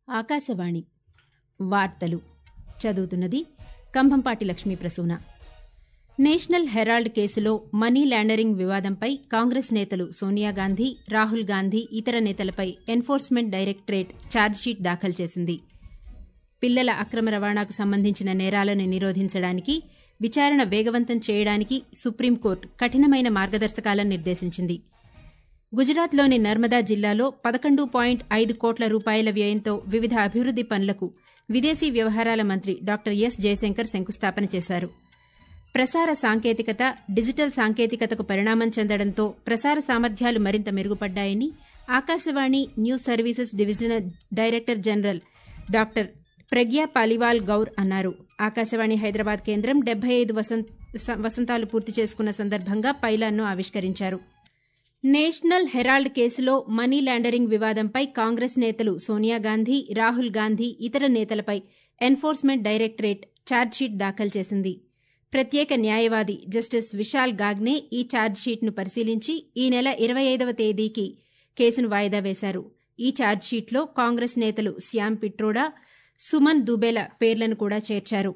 ఆకాశవాణి వార్తలు చదువుతున్నది Kambhampati Lakshmi Prasuna National Herald కేసులో మనీ ల్యాండరింగ్ వివాదంపై కాంగ్రెస్ నేతలు సోనియా గాంధీ రాహుల్ గాంధీ ఇతర నేతలపై ఎన్ఫోర్స్మెంట్ డైరెక్టరేట్ ఛార్జ్షీట్ దాఖలు చేసింది పిల్లల అక్రమ రవాణాకు సంబంధించిన నేరాలను నిరోధించడానికి విచారణ వేగవంతం చేయడానికి సుప్రీంకోర్టు కఠినమైన మార్గదర్శకాలను నిర్దేశించింది గుజరాత్లోని నర్మదా జిల్లాలో పదకొండు పాయింట్ ఐదు కోట్ల రూపాయల వ్యయంతో వివిధ అభివృద్ది పనులకు విదేశీ వ్యవహారాల మంత్రి డాక్టర్ ఎస్ జయశంకర్ శంకుస్థాపన చేశారు ప్రసార సాంకేతికత డిజిటల్ సాంకేతికతకు పరిణామం చెందడంతో ప్రసార సామర్థ్యాలు మరింత మెరుగుపడ్డాయని Akashvani news services divisional director general doctor Pragya Paliwal Gaur అన్నారు ఆకాశవాణి హైదరాబాద్ కేంద్రం డెబ్బై ఐదు వసంతాలు పూర్తి చేసుకున్న సందర్భంగా పైలాన్ను ఆవిష్కరించారు నేషనల్ హెరాల్డ్ కేసులో మనీ ల్యాండరింగ్ వివాదంపై కాంగ్రెస్ నేతలు సోనియా గాంధీ రాహుల్ గాంధీ ఇతర నేతలపై ఎన్ఫోర్స్మెంట్ డైరెక్టరేట్ ఛార్జ్షీట్ దాఖలు చేసింది ప్రత్యేక న్యాయవాది జస్టిస్ విశాల్ గాగ్నే ఈ ఛార్జ్షీట్ను పరిశీలించి ఈ నెల ఇరవై ఐదవ తేదీకి కేసును వాయిదా వేశారు ఈ ఛార్జ్షీట్లో కాంగ్రెస్ నేతలు శ్యామ్ పిట్రోడా సుమన్ దుబేల పేర్లను కూడా చేర్చారు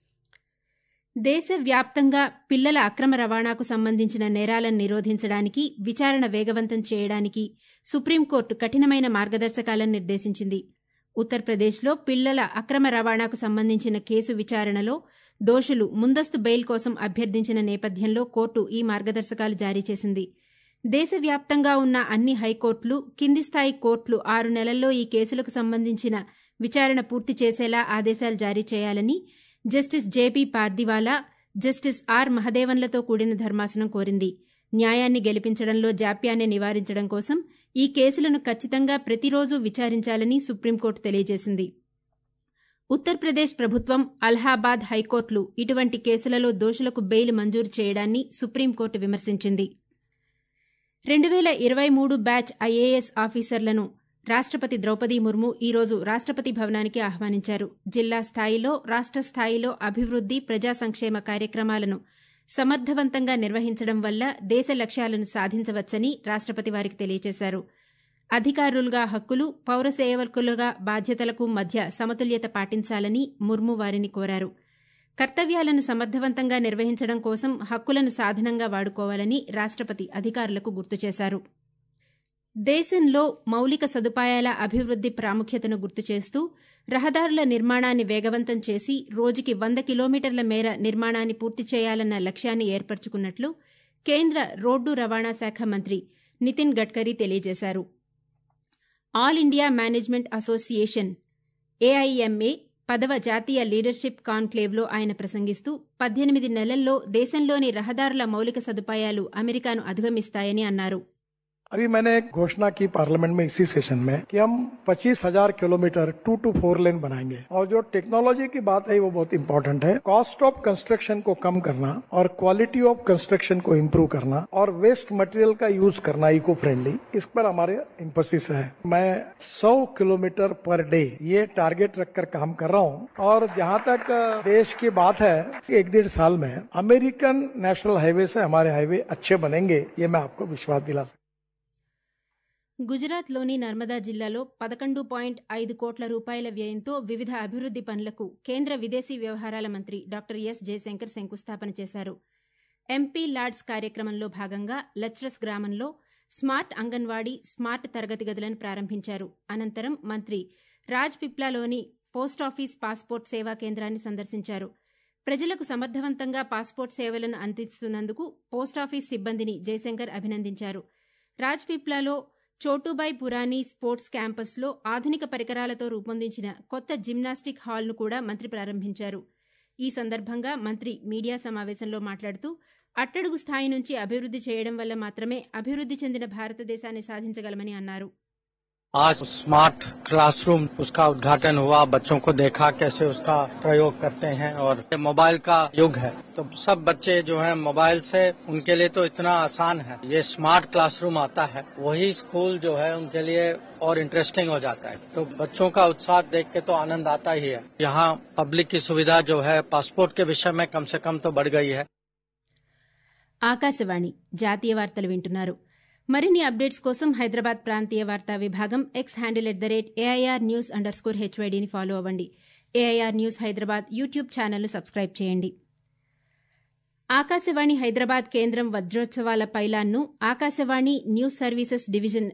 దేశవ్యాప్తంగా పిల్లల అక్రమ రవాణాకు సంబంధించిన నేరాలను నిరోధించడానికి విచారణ వేగవంతం చేయడానికి సుప్రీంకోర్టు కఠినమైన మార్గదర్శకాలను నిర్దేశించింది ఉత్తరప్రదేశ్లో పిల్లల అక్రమ రవాణాకు సంబంధించిన కేసు విచారణలో దోషులు ముందస్తు బెయిల్ కోసం అభ్యర్థించిన నేపథ్యంలో కోర్టు ఈ మార్గదర్శకాలు జారీ చేసింది దేశవ్యాప్తంగా ఉన్న అన్ని హైకోర్టులు కింది స్థాయి కోర్టులు ఆరు నెలల్లో ఈ కేసులకు సంబంధించిన విచారణ పూర్తి చేసేలా ఆదేశాలు జారీ చేయాలని justice JP Pardiwala justice R మహదేవన్లతో కూడిన ధర్మాసనం కోరింది న్యాయాన్ని గెలిపించడంలో జాప్యాన్ని నివారించడం కోసం ఈ కేసులను ఖచ్చితంగా ప్రతిరోజు విచారించాలని సుప్రీంకోర్టు తెలియజేసింది ఉత్తరప్రదేశ్ ప్రభుత్వం అలహాబాద్ హైకోర్టులు ఇటువంటి కేసులలో దోషులకు బెయిల్ మంజూరు చేయడాన్ని సుప్రీంకోర్టు విమర్శించింది రెండు వేల ఇరవై మూడు బ్యాచ్ ఐఏఎస్ ఆఫీసర్లను రాష్టపతి ద్రౌపది ముర్ము ఈరోజు రాష్టపతి భవనానికి ఆహ్వానించారు జిల్లా స్థాయిలో రాష్ట స్థాయిలో అభివృద్ది ప్రజా సంక్షేమ కార్యక్రమాలను సమర్థవంతంగా నిర్వహించడం వల్ల దేశ లక్ష్యాలను సాధించవచ్చని రాష్టపతి వారికి తెలియజేశారు అధికారులుగా హక్కులు పౌర సేవకులుగా బాధ్యతలకు మధ్య సమతుల్యత పాటించాలని ముర్ము వారిని కోరారు కర్తవ్యాలను సమర్థవంతంగా నిర్వహించడం కోసం హక్కులను సాధనంగా వాడుకోవాలని రాష్టపతి అధికారులకు గుర్తు చేశారు దేశంలో మౌలిక సదుపాయాల అభివృద్ది ప్రాముఖ్యతను గుర్తు చేస్తూ రహదారుల నిర్మాణాన్ని వేగవంతం చేసి రోజుకి వంద కిలోమీటర్ల మేర నిర్మాణాన్ని పూర్తి చేయాలన్న లక్ష్యాన్ని ఏర్పరచుకున్నట్లు కేంద్ర రోడ్డు రవాణా శాఖ మంత్రి నితిన్ గడ్కరీ తెలియజేశారు all India management association AIMA పదవ జాతీయ లీడర్షిప్ కాన్క్లేవ్లో ఆయన ప్రసంగిస్తూ పద్దెనిమిది నెలల్లో దేశంలోని రహదారుల మౌలిక సదుపాయాలు అమెరికాను అధిగమిస్తాయని అన్నారు अभी मैंने एक घोषणा की पार्लियामेंट में इसी सेशन में कि हम पच्चीस हजार kilometre two to four lane बनाएंगे और जो टेक्नोलॉजी की बात है वो बहुत इंपॉर्टेंट है कॉस्ट ऑफ कंस्ट्रक्शन को कम करना और क्वालिटी ऑफ कंस्ट्रक्शन को इम्प्रूव करना और वेस्ट मटेरियल का यूज करना इको फ्रेंडली इस पर हमारे इम्पोसिस है मैं 100 किलोमीटर पर डे ये टारगेट रखकर काम कर रहा हूँ और जहाँ तक देश की बात है एक डेढ़ साल में अमेरिकन नेशनल हाईवे से हमारे हाईवे अच्छे बनेंगे ये मैं आपको विश्वास दिला सकता గుజరాత్లోని నర్మదా జిల్లాలో పదకొండు పాయింట్ ఐదు కోట్ల రూపాయల వ్యయంతో వివిధ అభివృద్ది పనులకు కేంద్ర విదేశీ వ్యవహారాల మంత్రి డాక్టర్ ఎస్ జయశంకర్ శంకుస్థాపన చేశారు ఎంపీ లాడ్స్ కార్యక్రమంలో భాగంగా లచ్రస్ గ్రామంలో స్మార్ట్ అంగన్వాడీ స్మార్ట్ తరగతి గదులను ప్రారంభించారు అనంతరం మంత్రి రాజ్ పిప్లాలోని పోస్టాఫీస్ పాస్పోర్ట్ సేవా కేంద్రాన్ని సందర్శించారు ప్రజలకు సమర్థవంతంగా పాస్పోర్ట్ సేవలను అందిస్తున్నందుకు పోస్టాఫీస్ సిబ్బందిని జయశంకర్ అభినందించారు రాజ్పిప్లాలో చోటుబాయ్ పురానీ స్పోర్ట్స్ క్యాంపస్లో ఆధునిక పరికరాలతో రూపొందించిన కొత్త జిమ్నాస్టిక్ హాల్ను కూడా మంత్రి ప్రారంభించారు ఈ సందర్భంగా మంత్రి మీడియా సమావేశంలో మాట్లాడుతూ అట్టడుగు స్థాయి నుంచి అభివృద్ది చేయడం వల్ల మాత్రమే అభివృద్ది చెందిన భారతదేశాన్ని సాధించగలమని అన్నారు आज स्मार्ट क्लासरूम उसका उद्घाटन हुआ बच्चों को देखा कैसे उसका प्रयोग करते हैं और मोबाइल का युग है तो सब बच्चे जो हैं मोबाइल से उनके लिए तो इतना आसान है ये स्मार्ट क्लासरूम आता है वही स्कूल जो है उनके लिए और इंटरेस्टिंग हो जाता है तो बच्चों का उत्साह देख के तो आनंद आता ही है यहाँ पब्लिक की सुविधा जो है पासपोर्ट के विषय में कम से कम तो बढ़ गई है ఆకాశవాణి జాతీయ వార్తలు వింటున్నారు మరిన్ని అప్డేట్స్ కోసం హైదరాబాద్ ప్రాంతీయ వార్తా విభాగం X handle at the rate AIR news underscore హెచ్వైడీని ఫాలో అవ్వండి ఏఐఆర్ న్యూస్ హైదరాబాద్ యూట్యూబ్ ఛానల్ను సబ్స్క్రైబ్ చేయండి ఆకాశవాణి హైదరాబాద్ కేంద్రం వజ్రోత్సవాల పైలాన్ను Akashvani news services division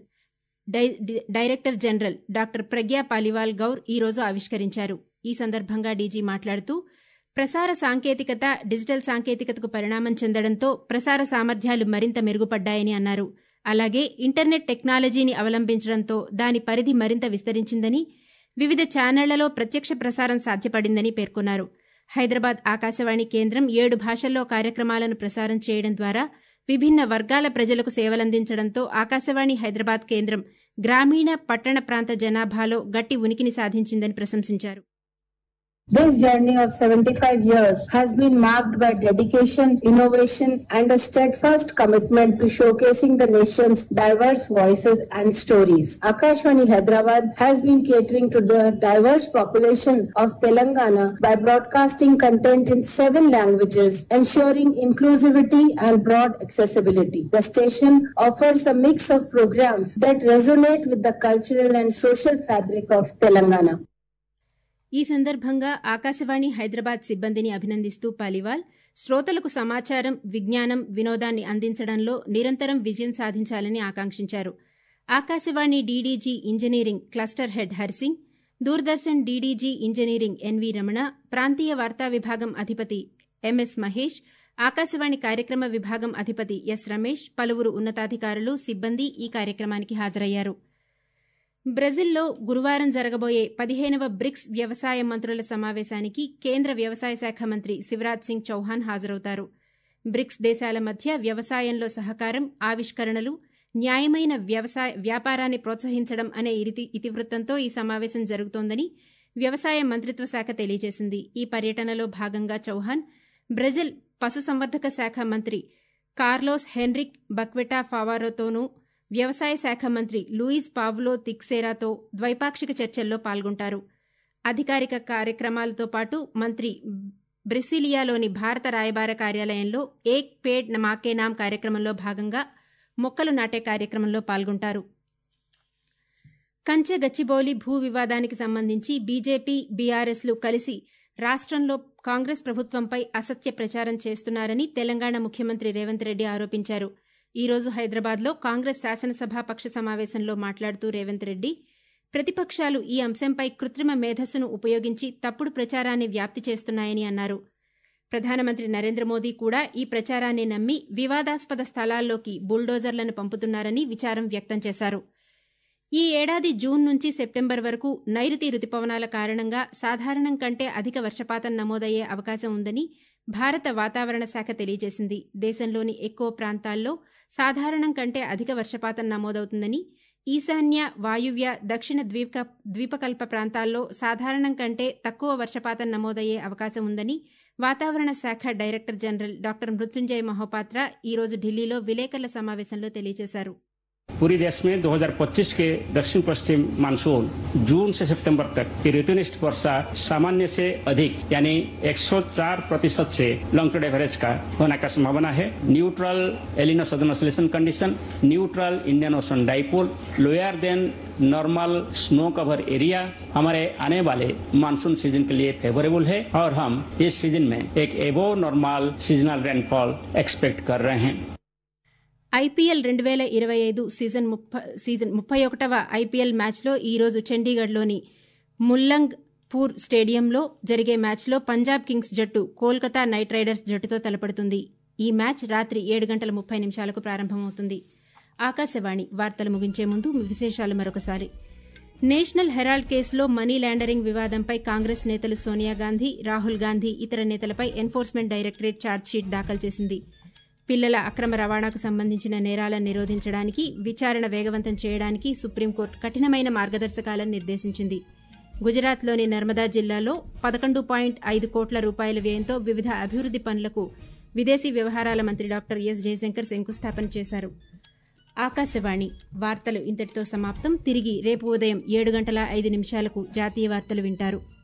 director general doctor Pragya Paliwal Gaur ఈరోజు ఆవిష్కరించారు ఈ సందర్భంగా డీజీ మాట్లాడుతూ ప్రసార సాంకేతికత డిజిటల్ సాంకేతికతకు పరిణామం చెందడంతో ప్రసార సామర్థ్యాలు మరింత మెరుగుపడ్డాయని అన్నారు అలాగే ఇంటర్నెట్ టెక్నాలజీని అవలంబించడంతో దాని పరిధి మరింత విస్తరించిందని వివిధ ఛానళ్లలో ప్రత్యక్ష ప్రసారం సాధ్యపడిందని పేర్కొన్నారు హైదరాబాద్ ఆకాశవాణి కేంద్రం ఏడు భాషల్లో కార్యక్రమాలను ప్రసారం చేయడం ద్వారా విభిన్న వర్గాల ప్రజలకు సేవలందించడంతో ఆకాశవాణి హైదరాబాద్ కేంద్రం గ్రామీణ పట్టణ ప్రాంత జనాభాలో గట్టి ఉనికిని సాధించిందని ప్రశంసించారు This journey of 75 years has been marked by dedication, innovation, and a steadfast commitment to showcasing the nation's diverse voices and stories. Akashvani Hyderabad has been catering to the diverse population of Telangana by broadcasting content in seven languages, ensuring inclusivity and broad accessibility. The station offers a mix of programs that resonate with the cultural and social fabric of Telangana. ఈ సందర్భంగా ఆకాశవాణి హైదరాబాద్ సిబ్బందిని అభినందిస్తూ పాలివాల్ శ్రోతలకు సమాచారం విజ్ఞానం వినోదాన్ని అందించడంలో నిరంతరం విజయం సాధించాలని ఆకాంక్షించారు Akashvani DDG engineering cluster head Harsingh Doordarshan DDG engineering NV Ramana ప్రాంతీయ వార్తా విభాగం అధిపతి ఎంఎస్ మహేష్ ఆకాశవాణి కార్యక్రమ విభాగం అధిపతి ఎస్ రమేష్ పలువురు ఉన్నతాధికారులు సిబ్బంది ఈ కార్యక్రమానికి హాజరయ్యారు బ్రెజిల్లో గురువారం జరగబోయే పదిహేనవ బ్రిక్స్ వ్యవసాయ మంత్రుల సమావేశానికి కేంద్ర వ్యవసాయ శాఖ మంత్రి శివరాజ్ సింగ్ చౌహాన్ హాజరవుతారు బ్రిక్స్ దేశాల మధ్య వ్యవసాయంలో సహకారం ఆవిష్కరణలు న్యాయమైన వ్యవసాయ వ్యాపారాన్ని ప్రోత్సహించడం అనే ఇతివృత్తంతో ఈ సమావేశం జరుగుతోందని వ్యవసాయ మంత్రిత్వ శాఖ తెలియజేసింది ఈ పర్యటనలో భాగంగా చౌహాన్ బ్రెజిల్ పశుసంవర్ధక శాఖ మంత్రి కార్లోస్ హెన్రిక్ బక్వెటా ఫావారోతోనూ వ్యవసాయ శాఖ మంత్రి లూయిజ్ పావ్లో తిక్సేరాతో ద్వైపాక్షిక చర్చల్లో పాల్గొంటారు అధికారిక కార్యక్రమాలతో పాటు మంత్రి బ్రెసిలియాలోని భారత రాయబార కార్యాలయంలో ఏక్ పేడ్ మాకే నామ్ కార్యక్రమంలో భాగంగా మొక్కలు నాటే కార్యక్రమంలో పాల్గొంటారు కంచె గచ్చిబౌలి భూ వివాదానికి సంబంధించి బీజేపీ బీఆర్ఎస్లు కలిసి రాష్ట్రంలో కాంగ్రెస్ ప్రభుత్వంపై అసత్య ప్రచారం చేస్తున్నారని తెలంగాణ ముఖ్యమంత్రి రేవంత్ రెడ్డి ఆరోపించారు ఈ రోజు హైదరాబాద్లో కాంగ్రెస్ శాసనసభాపక్ష సమావేశంలో మాట్లాడుతూ రేవంత్ రెడ్డి ప్రతిపక్షాలు ఈ అంశంపై కృత్రిమ మేధస్సును ఉపయోగించి తప్పుడు ప్రచారాన్ని వ్యాప్తి చేస్తున్నాయని అన్నారు ప్రధానమంత్రి నరేంద్ర మోదీ కూడా ఈ ప్రచారాన్ని నమ్మి వివాదాస్పద స్థలాల్లోకి బుల్డోజర్లను పంపుతున్నారని విచారం వ్యక్తం చేశారు ఈ ఏడాది జూన్ నుంచి సెప్టెంబర్ వరకు నైరుతి రుతుపవనాల కారణంగా సాధారణం కంటే అధిక వర్షపాతం నమోదయ్యే అవకాశం ఉందని భారత వాతావరణ శాఖ తెలియజేసింది దేశంలోని ఎక్కువ ప్రాంతాల్లో సాధారణం కంటే అధిక వర్షపాతం నమోదవుతుందని ఈశాన్య వాయువ్య దక్షిణ ద్వీప ద్వీపకల్ప ప్రాంతాల్లో సాధారణం కంటే తక్కువ వర్షపాతం నమోదయ్యే అవకాశం ఉందని వాతావరణ శాఖ director general doctor Mrutyunjay Mohapatra ఈరోజు ఢిల్లీలో విలేకరుల సమావేశంలో తెలియజేశారు पूरी देश में 2025 के दक्षिण पश्चिम मानसून जून से सितंबर तक की ऋतुनिष्ठ वर्षा सामान्य से अधिक यानी 104 प्रतिशत से लॉन्ग टर्म एवरेज का होने का संभावना है neutral El Nino southern oscillation condition neutral Indian Ocean dipole lower than normal snow cover area हमारे आने वाले मानसून सीजन के लिए फेवरेबल है और हम इस सीजन में एक एबो नॉर्मल सीजनल रेनफॉल एक्सपेक्ट कर रहे हैं ఐపీఎల్ రెండు వేల ఇరవై ఐదు సీజన్ సీజన్ ముప్పై ఒకటవ ఐపీఎల్ మ్యాచ్లో ఈరోజు చండీగఢ్లోని ముల్లంగ్ పూర్ స్టేడియంలో జరిగే మ్యాచ్లో పంజాబ్ కింగ్స్ జట్టు కోల్కతా నైట్ రైడర్స్ జట్టుతో తలపడుతుంది ఈ మ్యాచ్ రాత్రి ఏడు గంటల ముప్పై నిమిషాలకు ప్రారంభమవుతుంది ఆకాశవాణి వార్తలు ముగించే ముందు విశేషాలు మరొకసారి నేషనల్ హెరాల్డ్ కేసులో మనీ లాండరింగ్ వివాదంపై కాంగ్రెస్ నేతలు సోనియా గాంధీ రాహుల్ గాంధీ ఇతర నేతలపై ఎన్ఫోర్స్మెంట్ డైరెక్టరేట్ ఛార్జ్షీట్ దాఖలు చేసింది పిల్లల అక్రమ రవాణాకు సంబంధించిన నేరాలను నిరోధించడానికి విచారణ వేగవంతం చేయడానికి సుప్రీంకోర్టు కఠినమైన మార్గదర్శకాలను నిర్దేశించింది గుజరాత్లోని నర్మదా జిల్లాలో పదకొండు పాయింట్ ఐదు కోట్ల రూపాయల వ్యయంతో వివిధ అభివృద్ది పనులకు విదేశీ వ్యవహారాల మంత్రి డాక్టర్ ఎస్ జయశంకర్ శంకుస్థాపన చేశారు ఆకాశవాణి వార్తలు ఇంతటితో సమాప్తం తిరిగి రేపు ఉదయం ఏడు గంటల ఐదు నిమిషాలకు జాతీయ వార్తలు వింటారు